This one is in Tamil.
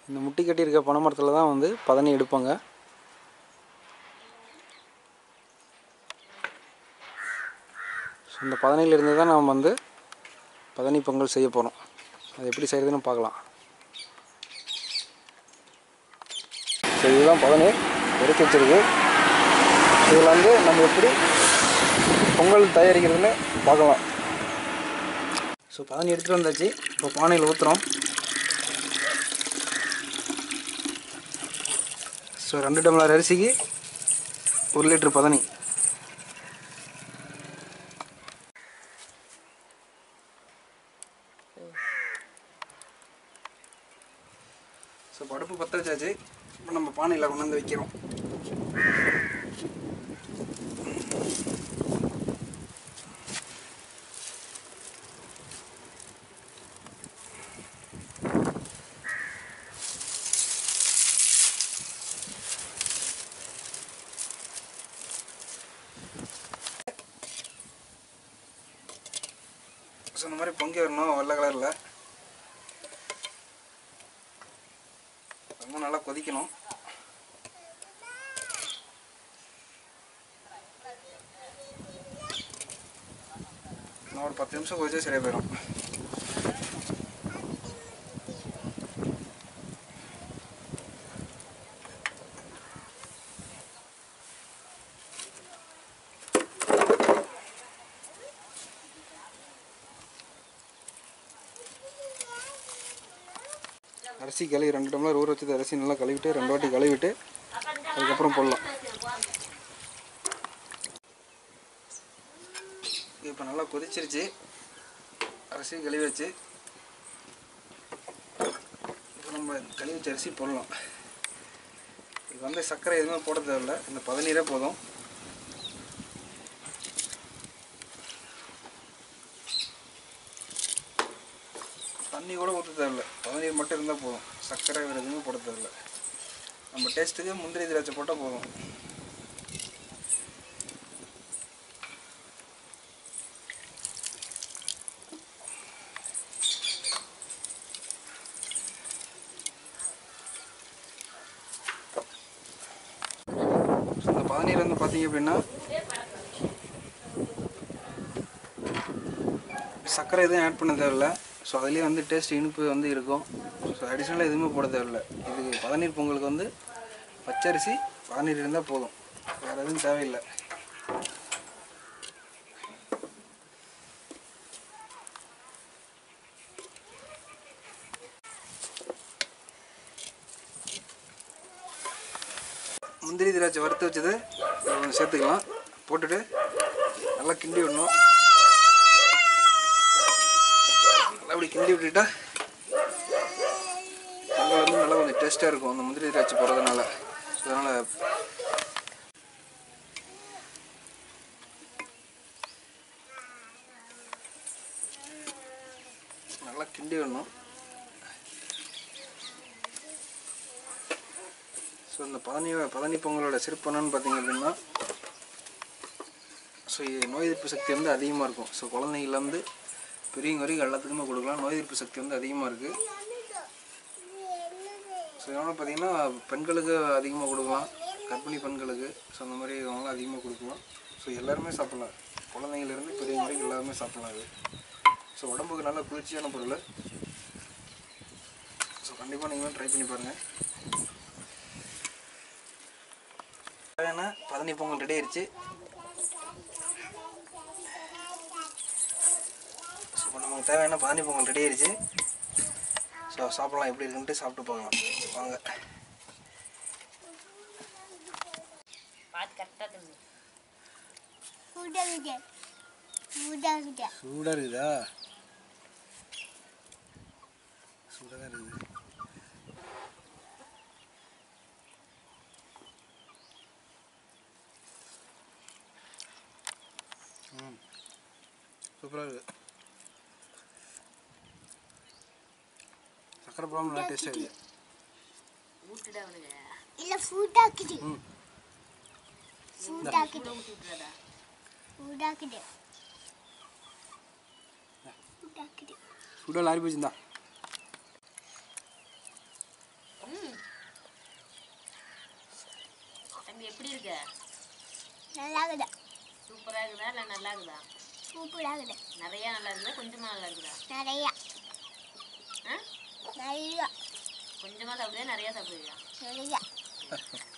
இந்த முட்டி கட்டியிருக்க பனைமரத்தில் தான் வந்து பதனி எடுப்பாங்க ஸோ இந்த பதனியிலிருந்து தான் நாம் வந்து பதனி பொங்கல் செய்ய போகிறோம் அது எப்படி செய்கிறதுன்னு பார்க்கலாம் ஸோ இதுதான் பதனி எடுத்து வச்சிருக்கு இதில் வந்து நம்ம எப்படி பொங்கல் தயாரிக்கிறதுன்னு பார்க்கலாம் ஸோ பதனி எடுத்துகிட்டு வந்தாச்சு இப்போ பானையில் ஊற்றுறோம் ஸோ ரெண்டு டம்ளர் அரிசிக்கு ஒரு லிட்டர் பதனி ஸோ படுப்பு பற்ற வச்சாச்சு இப்போ நம்ம பானையில் கொண்டு வந்து வைக்கிறோம் ஸோ இந்த மாதிரி பொங்கி வரணும் வெள்ளை கலரில் ரொம்ப நல்லா கொதிக்கணும் இன்னும் ஒரு பத்து நிமிஷம் கொதிச்சா சரியாக போயிடும் அரிசி கழுவி ரெண்டு டம்ளர் ஊற வச்சது அரிசி நல்லா கழுவிட்டு ரெண்டு வாட்டி கழுவிட்டு அதுக்கப்புறம் போடலாம் இப்போ நல்லா கொதிச்சிருச்சு அரிசி கழுவி வச்சு இப்போ நம்ம கழுவி வச்ச அரிசி போடலாம் இது வந்து சர்க்கரை எதுவுமே போட தேவையில்ல இந்த பதநீரே போதும் தண்ணி கூட ஊற்ற தேவையில்ல பதநீர் மட்டும் இருந்தால் போதும் சர்க்கரை வேறு எதுவுமே போட தேவையில்ல நம்ம டேஸ்ட்டுக்கு முந்திரி திராட்சை போட்டால் போதும் ஸோ இந்த பதநீர் வந்து பார்த்தீங்க அப்படின்னா சர்க்கரை எதுவும் ஆட் பண்ண தேவையில்ல ஸோ அதுலேயே வந்து டேஸ்ட் இனிப்பு வந்து இருக்கும் ஸோ அடிஷ்னலாக எதுவுமே போட தேவையில்ல இது பதநீர் பொங்கலுக்கு வந்து பச்சரிசி பதநீர் இருந்தால் போதும் வேறு எதுவும் தேவையில்லை முந்திரி திராட்சை வறுத்து வச்சது இதில் கொஞ்சம் சேர்த்துக்கலாம் போட்டுட்டு நல்லா கிண்டி விடணும் நல்லா அப்படி கிண்டி விட்டுட்டா பொங்கல் வந்து நல்லா கொஞ்சம் டேஸ்ட்டாக இருக்கும் அந்த முந்திரி திராட்சை போடுறதுனால ஸோ அதனால் நல்லா கிண்டி விடணும் ஸோ இந்த பதனி பதனி பொங்கலோட சிறப்பு என்னன்னு பார்த்தீங்க அப்படின்னா ஸோ நோய் எதிர்ப்பு சக்தி வந்து அதிகமாக இருக்கும் ஸோ குழந்தைங்கள்லேருந்து பெரியவங்க வரைக்கும் எல்லாத்துக்குமே கொடுக்கலாம் நோய் எதிர்ப்பு சக்தி வந்து அதிகமாக இருக்குது ஸோ இதனால் பார்த்தீங்கன்னா பெண்களுக்கு அதிகமாக கொடுக்கலாம் கர்ப்பிணி பெண்களுக்கு ஸோ அந்த மாதிரி அவங்களாம் அதிகமாக கொடுக்கலாம் ஸோ எல்லாருமே சாப்பிட்லாம் குழந்தைங்கலேருந்து பெரியவங்க வரைக்கும் எல்லாருமே சாப்பிட்லாம் அது ஸோ உடம்புக்கு நல்ல குளிர்ச்சியான பொருள் ஸோ கண்டிப்பாக நீங்களும் ட்ரை பண்ணி பாருங்கள் தேவையான பதனி பொங்கல் ரெடி ஆயிடுச்சு ஸோ இப்போ நமக்கு தேவையான பதனி பொங்கல் ரெடி ஆயிடுச்சு ஸோ சாப்பிடலாம் எப்படி இருக்குன்ட்டு சாப்பிட்டு போகலாம் வாங்க பார்த்து கரெக்டாக தம்பி சூடாகுது சூடாகுது சூடாக இருக்குதா சூடாக தான் இருக்குது ம் சூப்பராக இருக்குது சக்கரை பழம் நல்லா டேஸ்ட்டாக இருக்குது ஊட்டுடா அவனுக்கு இல்லை சூடாக்குது ம் சூடாக்குது ஊட்டி விட்டுறாதா சூடாக்குது சூடாக்குது சூடாக லாரி போச்சுந்தா தம்பி எப்படி இருக்க நல்லா இருக்குது சூப்பரா இருக்குதா இல்லை நல்லா இருக்குதா சூப்பராக இருக்குது நிறைய நல்லா இருக்குதா கொஞ்சமா நல்லா இருக்குதா நிறையா ஆ நிறையா கொஞ்சமா சாப்பிடுறியா நிறைய சாப்பிடுறியா நிறையா